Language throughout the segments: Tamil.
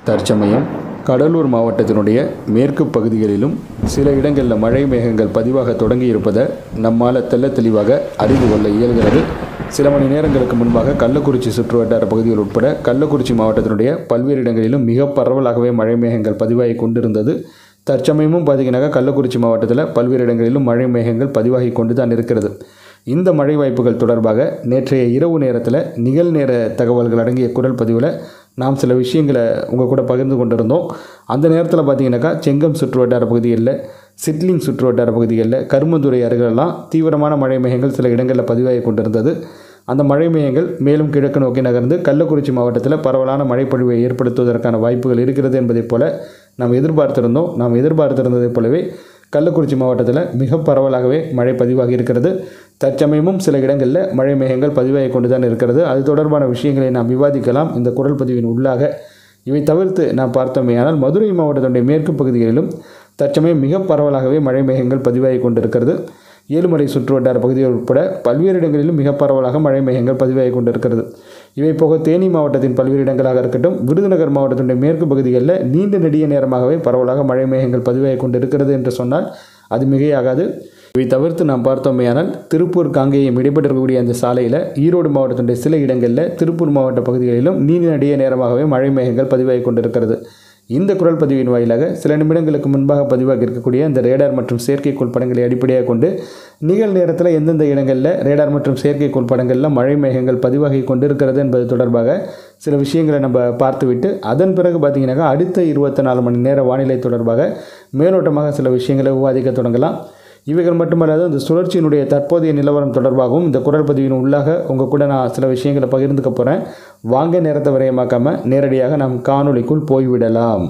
தற்சமயம் கடலூர் மாவட்டத்தினுடைய மேற்கு பகுதிகளிலும் சில இடங்களில் மழை மேகங்கள் பதிவாக தொடங்கி இருப்பதை நம்மால் தெள்ள தெளிவாக அறிந்து கொள்ள இயல்கிறது சில மணி நேரங்களுக்கு முன்பாக கள்ளக்குறிச்சி சுற்றுவட்டார பகுதிகள் உட்பட கள்ளக்குறிச்சி மாவட்டத்தினுடைய பல்வேறு இடங்களிலும் மிக பரவலாகவே மழை மேகங்கள் பதிவாகி கொண்டிருந்தது தற்சமயமும் பார்த்தீங்கன்னாக்கா கள்ளக்குறிச்சி மாவட்டத்தில் பல்வேறு இடங்களிலும் மழை மேகங்கள் பதிவாகி கொண்டு தான் இருக்கிறது இந்த மழை வாய்ப்புகள் தொடர்பாக நேற்றைய இரவு நேரத்தில் நிகழ்நேர தகவல்கள் அடங்கிய குரல் பதிவில் நாம் சில விஷயங்களை உங்கள் கூட பகிர்ந்து கொண்டிருந்தோம் அந்த நேரத்தில் பார்த்தீங்கன்னாக்கா செங்கம் சுற்றுவட்டார பகுதிகளில் சிட்லிங் சுற்றுவட்டார பகுதிகளில் கருமந்துறை அருகெல்லாம் தீவிரமான மழை மேகங்கள் சில இடங்களில் பதிவாகி கொண்டிருந்தது அந்த மழை மேகங்கள் மேலும் கிழக்கு நோக்கி நகர்ந்து கள்ளக்குறிச்சி மாவட்டத்தில் பரவலான மழைப்பொழிவை ஏற்படுத்துவதற்கான வாய்ப்புகள் இருக்கிறது என்பதைப் போல நாம் எதிர்பார்த்திருந்தோம் நாம் எதிர்பார்த்திருந்ததைப் போலவே கள்ளக்குறிச்சி மாவட்டத்தில் மிக பரவலாகவே மழை பதிவாகி இருக்கிறது தற்சமயமும் சில இடங்களில் மழை மேகங்கள் பதிவாகி கொண்டு தான் இருக்கிறது அது தொடர்பான விஷயங்களை நாம் விவாதிக்கலாம் இந்த குரல் பதிவின் உள்ளாக இவை தவிர்த்து நாம் பார்த்தோமேயானால் மதுரை மாவட்டத்தினுடைய மேற்கு பகுதிகளிலும் தற்சமயம் மிக பரவலாகவே மழை மேகங்கள் பதிவாகி கொண்டிருக்கிறது ஏழுமலை சுற்றுவட்டார பகுதிகள் உட்பட பல்வேறு இடங்களிலும் மிக பரவலாக மழை மேகங்கள் பதிவாகி கொண்டிருக்கிறது இவை போக தேனி மாவட்டத்தின் பல்வேறு இடங்களாக இருக்கட்டும் விருதுநகர் மாவட்டத்தினுடைய மேற்கு பகுதிகளில் நீண்ட நெடிய நேரமாகவே பரவலாக மழை மேகங்கள் பதிவாகி கொண்டிருக்கிறது என்று சொன்னால் அது மிகையாகாது இவை தவிர்த்து நாம் பார்த்தோமேயானால் திருப்பூர் காங்கேயம் இடைப்பட்டிருக்கக்கூடிய அந்த சாலையில் ஈரோடு மாவட்டத்தினுடைய சில இடங்களில் திருப்பூர் மாவட்ட பகுதிகளிலும் நீண்ட நெடிய நேரமாகவே மழை மேகங்கள் பதிவாகி கொண்டிருக்கிறது இந்த குரல் பதிவின் வாயிலாக சில நிமிடங்களுக்கு முன்பாக பதிவாகி இருக்கக்கூடிய இந்த ரேடார் மற்றும் செயற்கைக்கோள் படங்களை அடிப்படையாக கொண்டு நிகழ் நேரத்தில் எந்தெந்த இடங்களில் ரேடார் மற்றும் செயற்கைக்கோள் படங்களில் மழை மேகங்கள் பதிவாகி கொண்டிருக்கிறது என்பது தொடர்பாக சில விஷயங்களை நம்ம பார்த்துவிட்டு அதன் பிறகு பார்த்தீங்கன்னாக்கா அடுத்த இருபத்தி நாலு மணி நேர வானிலை தொடர்பாக மேலோட்டமாக சில விஷயங்களை விவாதிக்க தொடங்கலாம் இவைகள் மட்டுமல்லாது இந்த சுழற்சியினுடைய தற்போதைய நிலவரம் தொடர்பாகவும் இந்த குரல் பதிவின் உள்ளாக உங்கள் கூட நான் சில விஷயங்களை பகிர்ந்துக்க போகிறேன் வாங்க நேரத்தை விரயமாக்காமல் நேரடியாக நாம் காணொளிக்குள் போய்விடலாம்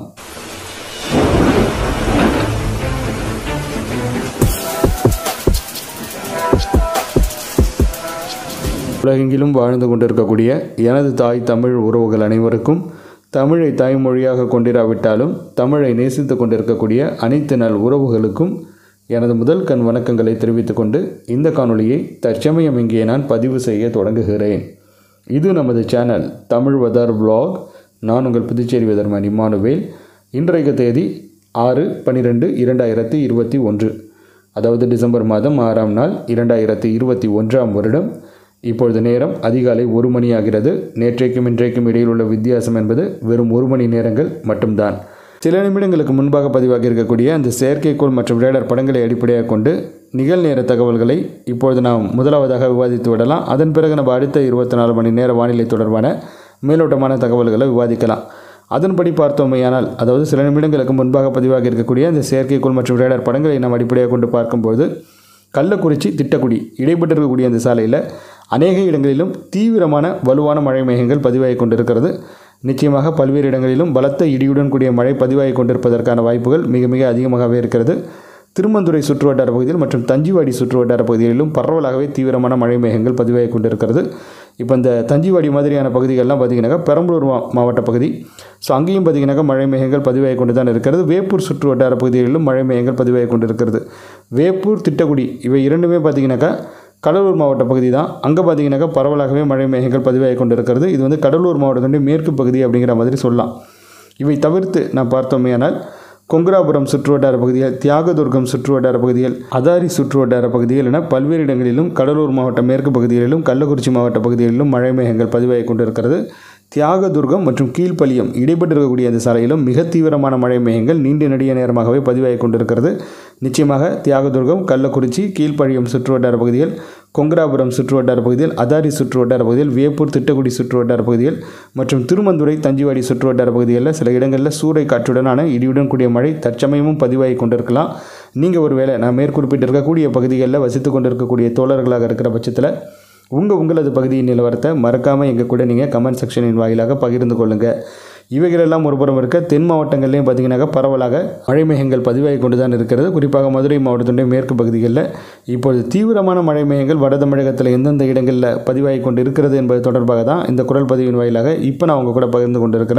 உலகெங்கிலும் வாழ்ந்து கொண்டிருக்கக்கூடிய எனது தாய் தமிழ் உறவுகள் அனைவருக்கும் தமிழை தாய்மொழியாக கொண்டிராவிட்டாலும் தமிழை நேசித்து கொண்டிருக்கக்கூடிய அனைத்து நல் உறவுகளுக்கும் எனது முதல் கண் வணக்கங்களை தெரிவித்துக் கொண்டு இந்த காணொளியை தற்சமயம் இங்கே நான் பதிவு செய்ய தொடங்குகிறேன் இது நமது சேனல் தமிழ் வெதர் vlog நான் உங்கள் புதுச்சேரி வெதர்மன் இம்மானுவேல் இன்றைய தேதி ஆறு பன்னிரெண்டு இரண்டாயிரத்தி இருபத்தி ஒன்று அதாவது டிசம்பர் மாதம் ஆறாம் நாள் இரண்டாயிரத்தி இருபத்தி ஒன்றாம் வருடம் இப்பொழுது நேரம் அதிகாலை ஒரு மணி ஆகிறது நேற்றைக்கும் இன்றைக்கும் இடையில் உள்ள வித்தியாசம் என்பது வெறும் ஒரு மணி நேரங்கள் மட்டும்தான் சில நிமிடங்களுக்கு முன்பாக பதிவாகி இருக்கக்கூடிய அந்த செயற்கைக்கோள் மற்றும் ரேடார் படங்களை அடிப்படையாக கொண்டு நிகழ்நேர தகவல்களை இப்பொழுது நாம் முதலாவதாக விவாதித்து விடலாம் அதன் பிறகு நம்ம அடுத்த இருபத்தி நாலு மணி நேர வானிலை தொடர்பான மேலோட்டமான தகவல்களை விவாதிக்கலாம் அதன்படி பார்த்தோமேயானால் அதாவது சில நிமிடங்களுக்கு முன்பாக பதிவாகி இருக்கக்கூடிய அந்த செயற்கைக்கோள் மற்றும் ரேடார் படங்களை நாம் அடிப்படையாக கொண்டு பார்க்கும்போது கள்ளக்குறிச்சி திட்டக்குடி இடைப்பட்டிருக்கக்கூடிய அந்த சாலையில் அநேக இடங்களிலும் தீவிரமான வலுவான மழை மேகங்கள் பதிவாகி கொண்டிருக்கிறது நிச்சயமாக பல்வேறு இடங்களிலும் பலத்த இடியுடன் கூடிய மழை பதிவாகி கொண்டிருப்பதற்கான வாய்ப்புகள் மிக மிக அதிகமாகவே இருக்கிறது திருமந்துரை சுற்றுவட்டார பகுதியில் மற்றும் தஞ்சிவாடி சுற்றுவட்டார பகுதிகளிலும் பரவலாகவே தீவிரமான மழை மேகங்கள் பதிவாகி கொண்டிருக்கிறது இப்போ இந்த தஞ்சிவாடி மாதிரியான பகுதிகள்லாம் பார்த்திங்கனாக்கா பெரம்பலூர் மா மாவட்ட பகுதி ஸோ அங்கேயும் பார்த்திங்கனாக்கா மழை மேகங்கள் பதிவாகி கொண்டு தான் இருக்கிறது வேப்பூர் சுற்றுவட்டார பகுதிகளிலும் மழை மேகங்கள் பதிவாகி கொண்டிருக்கிறது வேப்பூர் திட்டக்குடி இவை இரண்டுமே பார்த்திங்கனாக்கா கடலூர் மாவட்ட பகுதி தான் அங்கே பார்த்தீங்கன்னாக்கா பரவலாகவே மழை மேகங்கள் பதிவாகி கொண்டிருக்கிறது இது வந்து கடலூர் மாவட்டத்தினுடைய மேற்கு பகுதி அப்படிங்கிற மாதிரி சொல்லலாம் இவை தவிர்த்து நான் பார்த்தோமேயானால் கொங்கராபுரம் சுற்றுவட்டார பகுதிகள் தியாகதுர்கம் சுற்றுவட்டார பகுதிகள் அதாரி சுற்றுவட்டார பகுதிகள் என பல்வேறு இடங்களிலும் கடலூர் மாவட்ட மேற்கு பகுதிகளிலும் கள்ளக்குறிச்சி மாவட்ட பகுதிகளிலும் மழை மேகங்கள் பதிவாகி கொண்டிருக்கிறது தியாகதுர்கம் மற்றும் கீழ்ப்பள்ளியம் இடைப்பட்டிருக்கக்கூடிய அந்த சாலையிலும் மிக தீவிரமான மழை மேகங்கள் நீண்ட நெடிய நேரமாகவே பதிவாகி கொண்டிருக்கிறது நிச்சயமாக தியாகதுர்கம் கள்ளக்குறிச்சி கீழ்ப்பழியம் சுற்றுவட்டார பகுதிகள் கொங்கராபுரம் சுற்றுவட்டார பகுதியில் அதாரி சுற்றுவட்டார பகுதியில் வேப்பூர் திட்டக்குடி சுற்றுவட்டார பகுதிகள் மற்றும் திருமந்துரை தஞ்சிவாடி சுற்றுவட்டார பகுதிகளில் சில இடங்களில் சூறை காற்றுடனான இடியுடன் கூடிய மழை தற்சமயமும் பதிவாகி கொண்டிருக்கலாம் நீங்கள் ஒருவேளை நான் மேற்குறிப்பிட்டிருக்கக்கூடிய பகுதிகளில் வசித்து கொண்டிருக்கக்கூடிய தோழர்களாக இருக்கிற பட்சத்தில் உங்கள் உங்களது பகுதியின் நிலவரத்தை மறக்காமல் எங்கள் கூட நீங்கள் கமெண்ட் செக்ஷனின் வாயிலாக பகிர்ந்து கொள்ளுங்கள் இவைகளெல்லாம் ஒருபுறம் இருக்க தென் மாவட்டங்கள்லையும் பார்த்தீங்கன்னாக்கா பரவலாக மழை மேகங்கள் பதிவாகி கொண்டு தான் இருக்கிறது குறிப்பாக மதுரை மாவட்டத்தினுடைய மேற்கு பகுதிகளில் இப்பொழுது தீவிரமான மழை மேகங்கள் வட தமிழகத்தில் எந்தெந்த இடங்களில் பதிவாகி கொண்டு இருக்கிறது என்பது தொடர்பாக தான் இந்த குரல் பதிவின் வாயிலாக இப்போ நான் உங்கள் கூட பகிர்ந்து கொண்டு இருக்கிறேன்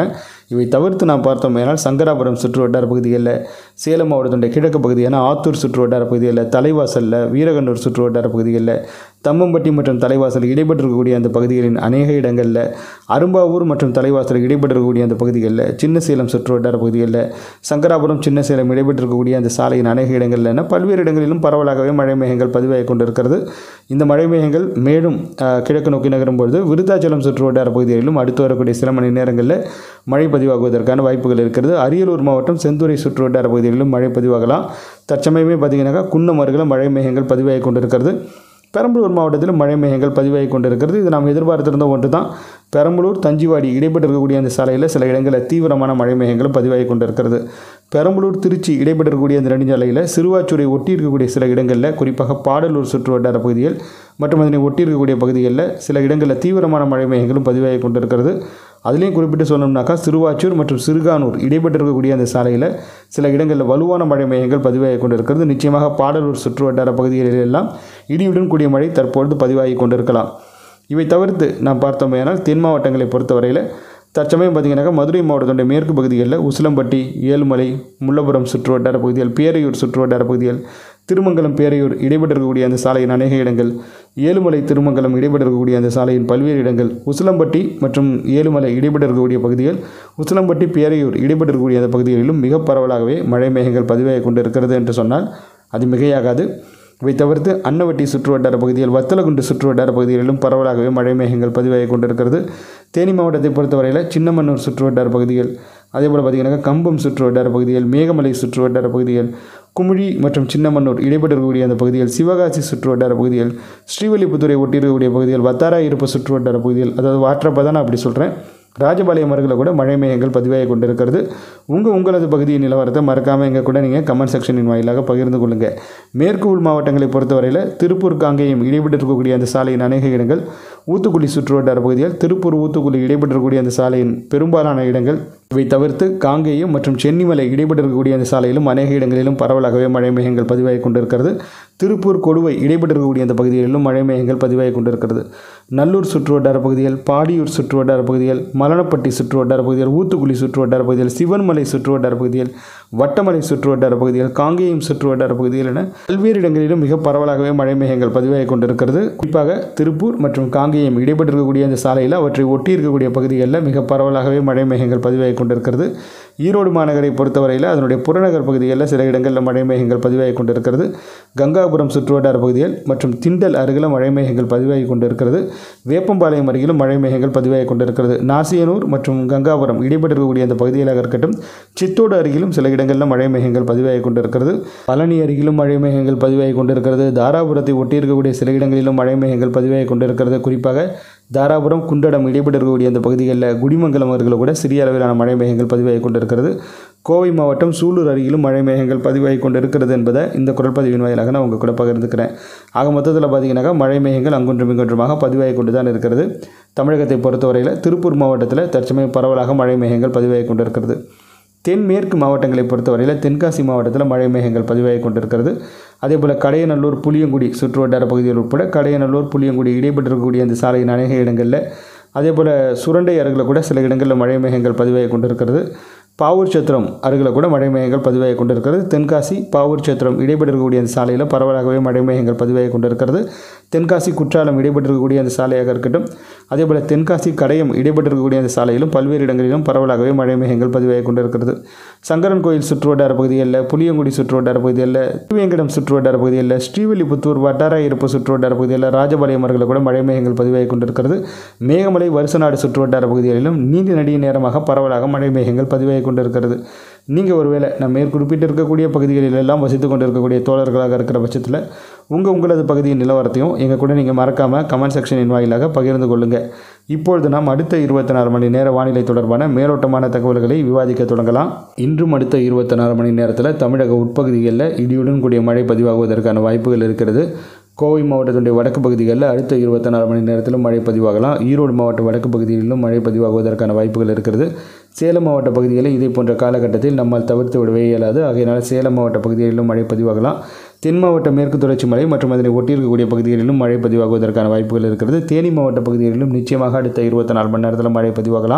இவை தவிர்த்து நாம் பார்த்தோம் ஏனால் சங்கராபுரம் சுற்று வட்டார பகுதிகளில் சேலம் மாவட்டத்துடைய கிழக்கு பகுதியான ஆத்தூர் சுற்று வட்டார பகுதிகளில் தலைவாசலில் வீரகண்டூர் சுற்று வட்டார பகுதிகளில் தம்மம்பட்டி மற்றும் தலைவாசல் இடைப்பட்டிருக்கக்கூடிய அந்த பகுதிகளின் அநேக இடங்களில் அரும்பாவூர் மற்றும் தலைவாசல் இடைப்பட்டிருக்கக்கூடிய அந்த பகுதிகளில் சின்ன சேலம் சுற்று வட்டார பகுதிகளில் சங்கராபுரம் சின்ன சேலம் இடைப்பட்டிருக்கக்கூடிய அந்த சாலையின் அநேக இடங்களில் என பல்வேறு இடங்களிலும் பரவலாகவே மழை மேகங்கள் பதிவாகி கொண்டிருக்கிறது இந்த மழை மேகங்கள் மேலும் அஹ், கிழக்கு நோக்கி நகரும் பொழுது விருத்தாச்சலம் சுற்று வட்டார பகுதிகளிலும் அடுத்து வரக்கூடிய சில மணி நேரங்களில் மழை பதிவாகுவதற்கான வாய்ப்புகள் இருக்கிறது அரியலூர் மாவட்டம் செந்துறை சுற்று வட்டார பகுதிகளிலும் மழை பதிவாகலாம் தற்சமயமே பார்த்தீங்கன்னாக்கா குன்னம் அருகில் மழை மேகங்கள் பதிவாகி கொண்டிருக்கிறது பெரம்பலூர் மாவட்டத்தில் மழை மேகங்கள் பதிவாகி கொண்டிருக்கிறது இது நாம் எதிர்பார்த்திருந்த ஒன்று தான் பெரம்பலூர் தஞ்சிவாடி இடைப்பட்டு இருக்கக்கூடிய அந்த சாலையில் சில இடங்களில் தீவிரமான மழை மேகங்களும் பதிவாகி கொண்டிருக்கிறது பெரம்பலூர் திருச்சி இடைப்பட்டு இருக்கக்கூடிய அந்த நெடுஞ்சாலையில் சிறுவாச்சூரை ஒட்டி இருக்கக்கூடிய சில இடங்களில் குறிப்பாக பாடலூர் சுற்று வட்டார பகுதிகள் மற்றும் அதனை ஒட்டி இருக்கக்கூடிய பகுதிகளில் சில இடங்களில் தீவிரமான மழை மேகங்களும் பதிவாகி கொண்டிருக்கிறது அதுலேயும் குறிப்பிட்டு சொல்லணும்னாக்கா சிறுவாச்சூர் மற்றும் சிறுகானூர் இடைப்பட்டு இருக்கக்கூடிய அந்த சாலையில் சில இடங்களில் வலுவான மழை மேகங்கள் பதிவாகி கொண்டிருக்கிறது நிச்சயமாக பாடலூர் சுற்று வட்டார பகுதிகளில் எல்லாம் இடியுடன் கூடிய மழை தற்பொழுது பதிவாகி கொண்டிருக்கலாம் இவை தவிர்த்து நாம் பார்த்தோமேனால் தென் மாவட்டங்களை பொறுத்தவரையில் தற்சமயம் பார்த்தீங்கன்னாக்கா மதுரை மாவட்டத்துடைய மேற்கு பகுதிகளில் உசிலம்பட்டி ஏழுமலை முள்ளபுரம் சுற்று வட்டார பகுதிகள் பேரையூர் சுற்று வட்டார பகுதிகள் திருமங்கலம் பேரையூர் இடைப்பட்டு இருக்கக்கூடிய அந்த சாலையின் அநேக இடங்கள் ஏழுமலை திருமங்கலம் இடைப்பட்டு இருக்கக்கூடிய அந்த சாலையின் பல்வேறு இடங்கள் உசிலம்பட்டி மற்றும் ஏழுமலை இடைப்பட்டு இருக்கக்கூடிய பகுதிகள் உசிலம்பட்டி பேரையூர் இடைப்பட்டு இருக்கக்கூடிய அந்த பகுதிகளிலும் மிக பரவலாகவே மழை மேகங்கள் பதிவாகி கொண்டிருக்கிறது என்று சொன்னால் அது மிகையாகாது இவை தவிர்த்து அன்னவட்டி சுற்று வட்டார பகுதிகள் வத்தலகுண்டு சுற்று வட்டார பகுதிகளிலும் பரவலாகவே மழை மேகங்கள் பதிவாகி கொண்டிருக்கிறது தேனி மாவட்டத்தை பொறுத்தவரையில் சின்னமன்னூர் சுற்று வட்டார பகுதிகள் அதே போல் பார்த்திங்கன்னாக்கா கம்பம் சுற்று வட்டார பகுதிகள் மேகமலை சுற்று வட்டார பகுதிகள் குமிழி மற்றும் சின்னமன்னூர் இடைப்பட்டு இருக்கக்கூடிய அந்த பகுதிகள் சிவகாசி சுற்று வட்டார பகுதிகள் ஸ்ரீவில்லிபுத்தூரை ஒட்டி இருக்கக்கூடிய பகுதிகள் வத்தாரா இருப்பு சுற்று வட்டார பகுதிகள் அதாவது வாற்றப்ப தான் நான் அப்படி சொல்கிறேன் ராஜபாளையம் அருகில் கூட மழை மேகங்கள் பதிவாகி கொண்டிருக்கிறது உங்கள் உங்களது பகுதியின் நிலவரத்தை மறக்காமல் எங்கள் கூட நீங்கள் கமெண்ட் செக்ஷனின் வாயிலாக பகிர்ந்து கொள்ளுங்கள் மேற்கு உள் மாவட்டங்களை பொறுத்தவரையில் திருப்பூர் காங்கேயம் இடைப்பட்டு இருக்கக்கூடிய அந்த சாலையின் அநேக இடங்கள் ஊத்துக்குளி சுற்று வட்டார பகுதிகள் திருப்பூர் ஊத்துக்குளி இடைப்பட்டு இருக்கக்கூடிய அந்த சாலையின் பெரும்பாலான இடங்கள் இவை தவிர்த்து காங்கேயம் மற்றும் சென்னிமலை இடைப்பட்டு இருக்கக்கூடிய அந்த சாலையிலும் அநேக இடங்களிலும் பரவலாகவே மழை மேகங்கள் பதிவாகி கொண்டிருக்கிறது திருப்பூர் கொடுவை இடைப்பட்டு இருக்கக்கூடிய அந்த பகுதிகளிலும் மழை மேகங்கள் பதிவாகி கொண்டிருக்கிறது நல்லூர் சுற்று வட்டார பகுதிகள் பாடியூர் சுற்று வட்டார பகுதிகள் மலனப்பட்டி சுற்று வட்டார பகுதிகள் ஊத்துக்குளி சுற்று வட்டார பகுதிகள் சிவன்மலை சுற்று வட்டார பகுதிகள் வட்டமலை சுற்று வட்டார பகுதிகள் காங்கேயம் சுற்று வட்டார பகுதிகள் என பல்வேறு இடங்களிலும் மிக பரவலாகவே மழை மேகங்கள் பதிவாகி கொண்டிருக்கிறது குறிப்பாக திருப்பூர் மற்றும் காங்கேயம் இடைப்பட்டு இருக்கக்கூடிய அந்த சாலையில் அவற்றை ஒட்டி இருக்கக்கூடிய பகுதிகளில் மிக பரவலாகவே மழை மேகங்கள் பதிவாகி கொண்டிருக்கிறது ஈரோடு மாநகரை பொறுத்தவரையில் அதனுடைய புறநகர் பகுதிகளில் சில இடங்களில் மழை மேகங்கள் பதிவாகி கொண்டிருக்கிறது கங்காபுரம் சுற்றுவட்டார பகுதிகள் மற்றும் திண்டல் அருகில் மழை மேகங்கள் பதிவாகி கொண்டிருக்கிறது வேப்பம்பாளையம் அருகிலும் மழை மேகங்கள் பதிவாகி கொண்டிருக்கிறது நாசியனூர் மற்றும் கங்காபுரம் இடைப்பட்டு இருக்கக்கூடிய அந்த பகுதிகளாக இருக்கட்டும் சித்தோடு அருகிலும் சில இடங்களில் மழை மேகங்கள் பதிவாகி கொண்டிருக்கிறது பழனி அருகிலும் மழை மேகங்கள் பதிவாகி கொண்டிருக்கிறது தாராபுரத்தை ஒட்டி இருக்கக்கூடிய சில இடங்களிலும் மழை மேகங்கள் பதிவாகி கொண்டிருக்கிறது குறிப்பாக தாராபுரம் குண்டடம் இடைப்பட்டு இருக்கக்கூடிய அந்த பகுதிகளில் குடிமங்கலம் அருகில் கூட சிறிய அளவிலான மழை மேகங்கள் பதிவாகி கொண்டிருக்கிறது கோவை மாவட்டம் சூலூர் அருகிலும் மழை மேகங்கள் பதிவாகி கொண்டிருக்கிறது என்பதை இந்த குரல் பதிவின் வாயிலாக நான் உங்கள் கூட பகிர்ந்துக்கிறேன் ஆக மொத்தத்தில் பார்த்தீங்கன்னாக்கா மழை மேகங்கள் அங்கொன்றும் இங்கொன்றுமாக பதிவாகி கொண்டு தான் இருக்கிறது தமிழகத்தை பொறுத்தவரையில் திருப்பூர் மாவட்டத்தில் தற்சமயம் பரவலாக மழை மேகங்கள் பதிவாகி கொண்டிருக்கிறது தென்மேற்கு மாவட்டங்களை பொறுத்தவரையில் தென்காசி மாவட்டத்தில் மழை மேகங்கள் பதிவாகி கொண்டிருக்கிறது அதே போல் கடையநல்லூர் புளியங்குடி சுற்று வட்டார பகுதிகள் உட்பட கடையநல்லூர் புளியங்குடி இடைப்பட்டு இருக்கக்கூடிய அந்த சாலையின் அநேக இடங்களில் அதே போல் சுரண்டை அருகில் கூட சில இடங்களில் மழை மேகங்கள் பதிவாகி கொண்டிருக்கிறது பாவூர் சத்திரம் அருகில் கூட மழை மேகங்கள் பதிவாகி கொண்டிருக்கிறது தென்காசி பாவூர் சத்திரம் இடைப்பட்டு இருக்கக்கூடிய அந்த சாலையில் பரவலாகவே மழை மேகங்கள் பதிவாகி கொண்டிருக்கிறது தென்காசி குற்றாலம் இடைப்பட்டு இருக்கக்கூடிய அந்த சாலையாக இருக்கட்டும் அதே போல் தென்காசி கடையம் இடைப்பட்டு இருக்கக்கூடிய அந்த சாலையிலும் பல்வேறு இடங்களிலும் பரவலாகவே மழை மேகங்கள் பதிவாகி கொண்டிருக்கிறது சங்கரன் கோயில் சுற்று வட்டார பகுதிகளில் புளியங்குடி சுற்று வட்டார பகுதிகளில் திருவேங்கடம் சுற்று வட்டார பகுதிகளில் ஸ்ரீவில்லிபுத்தூர் வட்டார இருப்பு சுற்று வட்டார பகுதிகளில் ராஜபாளையம் அருகில் கூட மழை மேகங்கள் பதிவாகி கொண்டிருக்கிறது மேகமலை வருசநாடு சுற்று வட்டார பகுதிகளிலும் நீண்ட நெடிய நேரமாக பரவலாக மழை மேகங்கள் பதிவாகி கொண்டிருக்கிறது நீங்கள் ஒருவேளை நம்ம மேற்குறிப்பிட்டு இருக்கக்கூடிய பகுதிகளில் எல்லாம் வசித்து கொண்டிருக்கக்கூடிய தோழர்களாக இருக்கிற பட்சத்தில் உங்கள் உங்களது பகுதியின் நிலவரத்தையும் எங்கள் கூட நீங்கள் மறக்காமல் கமெண்ட் செக்ஷனின் வாயிலாக பகிர்ந்து கொள்ளுங்கள் இப்பொழுது நாம் அடுத்த இருபத்தி நாலு மணி நேர வானிலை தொடர்பான மேலோட்டமான தகவல்களை விவாதிக்க தொடங்கலாம் இன்றும் அடுத்த இருபத்தி நாலு மணி நேரத்தில் தமிழக உட்பகுதிகளில் இடியுடன் கூடிய மழை பதிவாகுவதற்கான வாய்ப்புகள் இருக்கிறது கோவை மாவட்டத்தினுடைய வடக்கு பகுதிகளில் அடுத்த இருபத்தி நாலு மணி நேரத்திலும் மழை பதிவாகலாம் ஈரோடு மாவட்ட வடக்கு பகுதிகளிலும் மழை பதிவாகுவதற்கான வாய்ப்புகள் இருக்கிறது சேலம் மாவட்ட பகுதிகளில் இதே போன்ற காலகட்டத்தில் நம்மால் தவிர்த்து விடவே இயலாது ஆகையினால் சேலம் மாவட்ட பகுதிகளிலும் மழை பதிவாகலாம் தென் மாவட்ட மேற்கு தொடர்ச்சி மலை மற்றும் அதனை ஒட்டியிருக்கக்கூடிய பகுதிகளிலும் மழை பதிவாகுவதற்கான வாய்ப்புகள் இருக்கிறது தேனி மாவட்ட பகுதிகளிலும் நிச்சயமாக அடுத்த இருபத்தி நாலு மணி நேரத்தில் மழை பதிவாகலாம்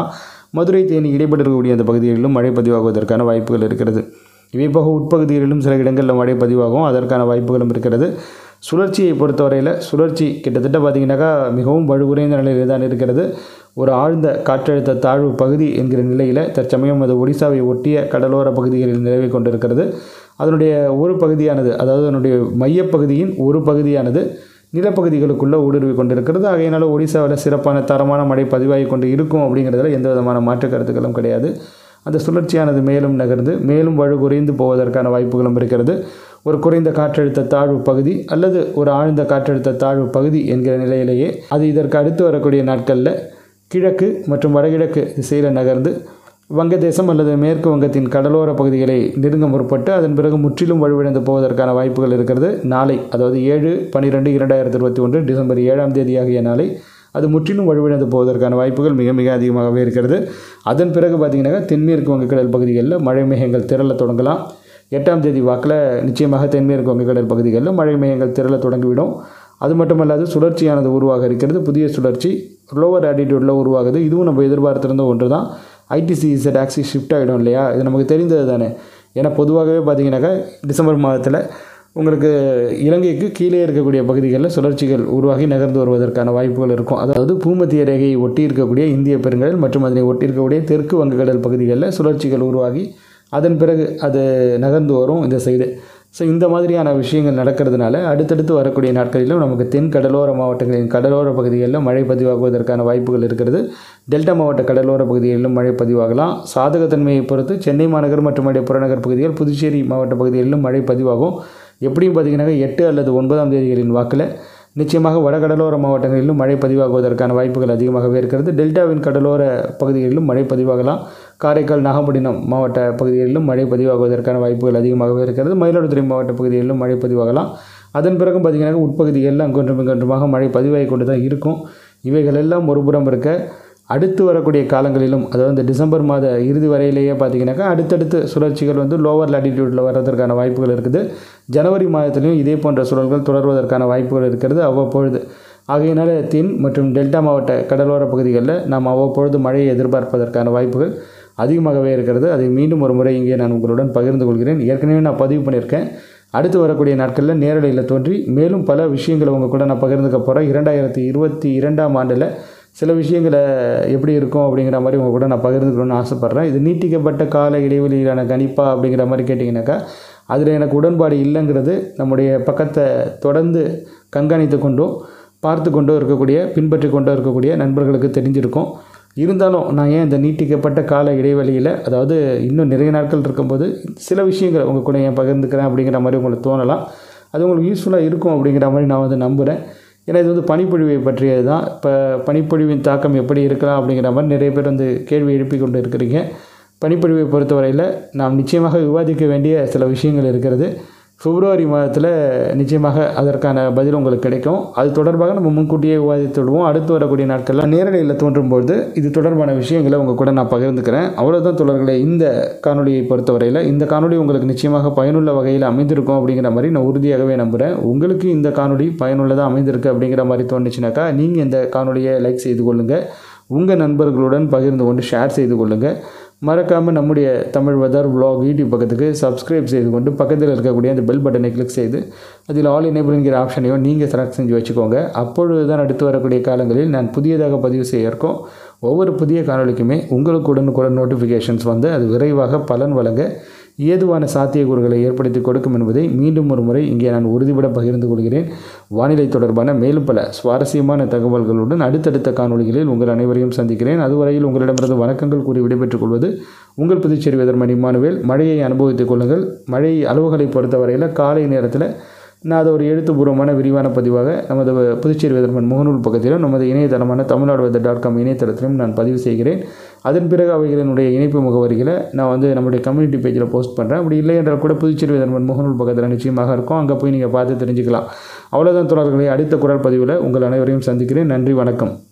மதுரை தேனி இடைப்பட்டு இருக்கக்கூடிய அந்த பகுதிகளிலும் மழை பதிவாகுவதற்கான வாய்ப்புகள் இருக்கிறது இவை போக உட்பகுதிகளிலும் சில இடங்களில் மழை பதிவாகும் அதற்கான வாய்ப்புகளும் இருக்கிறது சுழற்சியை பொறுத்தவரையில் சுழற்சி கிட்டத்தட்ட பார்த்திங்கனாக்கா மிகவும் வலுகுறைந்த நிலையில் தான் இருக்கிறது ஒரு ஆழ்ந்த காற்றழுத்த தாழ்வு பகுதி என்கிற நிலையில் தற்சமயம் அது ஒடிசாவை ஒட்டிய கடலோர பகுதிகளில் நிலவி கொண்டிருக்கிறது அதனுடைய ஒரு பகுதியானது அதாவது அதனுடைய மையப்பகுதியின் ஒரு பகுதியானது நிலப்பகுதிகளுக்குள்ளே ஊடுருவி கொண்டிருக்கிறது ஆகையினால ஒடிசாவில் சிறப்பான தரமான மழை பதிவாகி கொண்டு இருக்கும் அப்படிங்கிறதுல எந்த விதமான மாற்று கருத்துக்களும் கிடையாது அந்த சுழற்சியானது மேலும் நகர்ந்து மேலும் வலு குறைந்து போவதற்கான வாய்ப்புகளும் இருக்கிறது ஒரு குறைந்த காற்றழுத்த தாழ்வு பகுதி அல்லது ஒரு ஆழ்ந்த காற்றழுத்த தாழ்வு பகுதி என்கிற நிலையிலேயே அது இதற்கு அடுத்து வரக்கூடிய நாட்களில் கிழக்கு மற்றும் வடகிழக்கு திசையில் நகர்ந்து வங்கதேசம் அல்லது மேற்கு வங்கத்தின் கடலோர பகுதிகளை நெருங்க முற்பட்டு அதன் பிறகு முற்றிலும் வலுவிழந்து போவதற்கான வாய்ப்புகள் இருக்கிறது நாளை அதாவது ஏழு பன்னிரெண்டு இரண்டாயிரத்தி இருபத்தி ஒன்று டிசம்பர் ஏழாம் தேதி ஆகிய நாளை அது முற்றிலும் வலுவிழந்து போவதற்கான வாய்ப்புகள் மிக மிக அதிகமாகவே இருக்கிறது அதன் பிறகு பார்த்திங்கனாக்கா தென்மேற்கு வங்கக்கடல் பகுதிகளில் மழை மேகங்கள் திரள தொடங்கலாம் எட்டாம் தேதி வாக்கில் நிச்சயமாக தென்மேற்கு வங்கக்கடல் பகுதிகளில் மழை மேகங்கள் திரள தொடங்கிவிடும் அது மட்டுமல்லாது சுழற்சியானது உருவாக இருக்கிறது புதிய சுழற்சி லோவர் ஆட்டிடியூடில் உருவாகுது இதுவும் நம்ம எதிர்பார்த்திருந்த ஒன்று தான் ஐடிசி இசட் ஆக்சி ஷிஃப்ட் ஆகிடும் இல்லையா இது நமக்கு தெரிந்தது தானே ஏன்னா பொதுவாகவே பார்த்தீங்கன்னாக்கா டிசம்பர் மாதத்தில் உங்களுக்கு இலங்கைக்கு கீழே இருக்கக்கூடிய பகுதிகளில் சுழற்சிகள் உருவாகி நகர்ந்து வருவதற்கான வாய்ப்புகள் இருக்கும் அதாவது பூமத்திய ரேகையை ஒட்டி இருக்கக்கூடிய இந்திய பெருங்கடல் மற்றும் அதனை ஒட்டி இருக்கக்கூடிய தெற்கு வங்கக்கடல் பகுதிகளில் சுழற்சிகள் உருவாகி அதன் பிறகு அது நகர்ந்து வரும் இந்த சைடு ஸோ இந்த மாதிரியான விஷயங்கள் நடக்கிறதுனால அடுத்தடுத்து வரக்கூடிய நாட்களிலும் நமக்கு தென் கடலோர மாவட்டங்களின் கடலோர பகுதிகளில் மழை பதிவாகுவதற்கான வாய்ப்புகள் இருக்கிறது டெல்டா மாவட்ட கடலோர பகுதிகளிலும் மழை பதிவாகலாம் சாதகத்தன்மையை பொறுத்து சென்னை மாநகர் மற்றும் அடைய புறநகர் பகுதிகள் புதுச்சேரி மாவட்ட பகுதிகளிலும் மழை பதிவாகும் எப்படியும் பார்த்தீங்கன்னாக்கா எட்டு அல்லது ஒன்பதாம் தேதிகளின் வாக்கில் நிச்சயமாக வடகடலோர மாவட்டங்களிலும் மழை பதிவாகுவதற்கான வாய்ப்புகள் அதிகமாகவே இருக்கிறது டெல்டாவின் கடலோர பகுதிகளிலும் மழை பதிவாகலாம் காரைக்கால் நாகப்பட்டினம் மாவட்ட பகுதிகளிலும் மழை பதிவாகுவதற்கான வாய்ப்புகள் அதிகமாகவே இருக்கிறது மயிலாடுதுறை மாவட்ட பகுதிகளிலும் மழை பதிவாகலாம் அதன் பிறகு பார்த்திங்கன்னா உட்பகுதிகளில் அங்கொன்றும் இங்கொன்றுமாக மழை பதிவாகி கொண்டு தான் இருக்கும் இவைகள் எல்லாம் ஒருபுறம் இருக்க அடுத்து வரக்கூடிய காலங்களிலும் அதாவது இந்த டிசம்பர் மாத இறுதி வரையிலேயே பார்த்தீங்கன்னாக்கா அடுத்தடுத்து சுழற்சிகள் வந்து லோவர் லாட்டிடியூடில் வர்றதற்கான வாய்ப்புகள் இருக்குது ஜனவரி மாதத்திலையும் இதே போன்ற சுழல்கள் தொடர்வதற்கான வாய்ப்புகள் இருக்கிறது அவ்வப்பொழுது ஆகையினால தென் மற்றும் டெல்டா மாவட்ட கடலோர பகுதிகளில் நாம் அவ்வப்பொழுது மழையை எதிர்பார்ப்பதற்கான வாய்ப்புகள் அதிகமாகவே இருக்கிறது அதை மீண்டும் ஒரு முறை இங்கே நான் உங்களுடன் பகிர்ந்து கொள்கிறேன் ஏற்கனவே நான் பதிவு பண்ணியிருக்கேன் அடுத்து வரக்கூடிய நாட்களில் நேரலையில் தோன்றி மேலும் பல விஷயங்களை உங்கள் கூட நான் பகிர்ந்துக்க போகிறேன் இரண்டாயிரத்தி இருபத்தி இரண்டாம் ஆண்டில் சில விஷயங்களை எப்படி இருக்கும் அப்படிங்கிற மாதிரி உங்கள் கூட நான் பகிர்ந்துக்கணும்னு ஆசைப்பட்றேன் இது நீட்டிக்கப்பட்ட கால இடைவெளியிலான கணிப்பா அப்படிங்கிற மாதிரி கேட்டிங்கனாக்கா அதில் எனக்கு உடன்பாடு இல்லைங்கிறது நம்முடைய பக்கத்தை தொடர்ந்து கண்காணித்து கொண்டும் பார்த்து கொண்டும் இருக்கக்கூடிய பின்பற்றி கொண்டும் இருக்கக்கூடிய நண்பர்களுக்கு தெரிஞ்சிருக்கும் இருந்தாலும் நான் ஏன் இந்த நீட்டிக்கப்பட்ட கால இடைவெளியில் அதாவது இன்னும் நிறைய நாட்கள் இருக்கும்போது சில விஷயங்களை உங்கள் கூட ஏன் பகிர்ந்துக்கிறேன் அப்படிங்கிற மாதிரி உங்களுக்கு தோணலாம் அது உங்களுக்கு யூஸ்ஃபுல்லாக இருக்கும் அப்படிங்கிற மாதிரி நான் வந்து நம்புகிறேன் ஏன்னா இது வந்து பனிப்பொழிவை பற்றியது தான் இப்போ பனிப்பொழிவின் தாக்கம் எப்படி இருக்கலாம் அப்படிங்கிற மாதிரி நிறைய பேர் வந்து கேள்வி எழுப்பி கொண்டு இருக்கிறீங்க பனிப்பொழிவை பொறுத்தவரையில் நாம் நிச்சயமாக விவாதிக்க வேண்டிய சில விஷயங்கள் இருக்கிறது பிப்ரவரி மாதத்தில் நிச்சயமாக அதற்கான பதில் உங்களுக்கு கிடைக்கும் அது தொடர்பாக நம்ம முன்கூட்டியே விவாதித்து விடுவோம் அடுத்து வரக்கூடிய நாட்களில் நேரடியில் தோன்றும்போது இது தொடர்பான விஷயங்களை உங்கள் கூட நான் பகிர்ந்துக்கிறேன் அவ்வளோதான் தொடர்களே இந்த காணொலியை பொறுத்தவரையில் இந்த காணொலி உங்களுக்கு நிச்சயமாக பயனுள்ள வகையில் அமைந்திருக்கும் அப்படிங்கிற மாதிரி நான் உறுதியாகவே நம்புகிறேன் உங்களுக்கு இந்த காணொலி பயனுள்ளதாக அமைந்திருக்கு அப்படிங்கிற மாதிரி தோணுச்சுனாக்கா நீங்கள் இந்த காணொலியை லைக் செய்து கொள்ளுங்கள் உங்கள் நண்பர்களுடன் பகிர்ந்து கொண்டு ஷேர் செய்து கொள்ளுங்கள் மறக்காமல் நம்முடைய தமிழ் வெதர் vlog யூடியூப் பக்கத்துக்கு சப்ஸ்கிரைப் செய்து கொண்டு பக்கத்தில் இருக்கக்கூடிய அந்த பெல் பட்டனை கிளிக் செய்து அதில் ஆல் எனேபிள்ங்கிற ஆப்ஷனையும் நீங்கள் செலக்ட் செஞ்சு வச்சுக்கோங்க அப்பொழுது தான் அடுத்து வரக்கூடிய காலங்களில் நான் புதியதாக பதிவு செய்ய இருக்கோம் ஒவ்வொரு புதிய காணொளிக்குமே உங்களுக்கு உடனுக்குடன் நோட்டிஃபிகேஷன்ஸ் வந்து அது விரைவாக பலன் வழங்க ஏதுவான சாத்தியக்கூறுகளை ஏற்படுத்தி கொடுக்கும் என்பதை மீண்டும் ஒரு முறை இங்கே நான் உறுதிபட பகிர்ந்து கொள்கிறேன் வானிலை தொடர்பான மேலும் பல சுவாரஸ்யமான தகவல்களுடன் அடுத்தடுத்த காணொளிகளில் உங்கள் அனைவரையும் சந்திக்கிறேன் அதுவரையில் உங்களிடமிருந்து வணக்கங்கள் கூறி விடைபெற்றுக் கொள்வது உங்கள் புதுச்சேரி வெதர்மணி மானுவேல் மழையை அனுபவித்துக் கொள்ளுங்கள் மழை அளவுகளை பொறுத்தவரையில் காலை நேரத்தில் நான் அதை ஒரு எழுத்துப்பூர்வமான விரிவான பதிவாக நமது புதுச்சேரி வெதர்மன் முகநூல் பக்கத்திலும் நமது இணையதளமான தமிழ்நாடு வெதர் டாட் காம் இணையதளத்திலும் நான் பதிவு செய்கிறேன் அதன் பிறகு அவைகளினுடைய இணைப்பு முகவரிகளை நான் வந்து நம்முடைய கம்யூனிட்டி பேஜில் போஸ்ட் பண்ணுறேன் அப்படி இல்லை என்றால் கூட புதுச்சேரி வெதர்மன் முகநூல் பக்கத்தில் நிச்சயமாக இருக்கும் அங்கே போய் நீங்கள் பார்த்து தெரிஞ்சுக்கலாம் அவ்வளோதான் தொடர்களை அடுத்த குரல் பதிவில் உங்கள் அனைவரையும் சந்திக்கிறேன் நன்றி வணக்கம்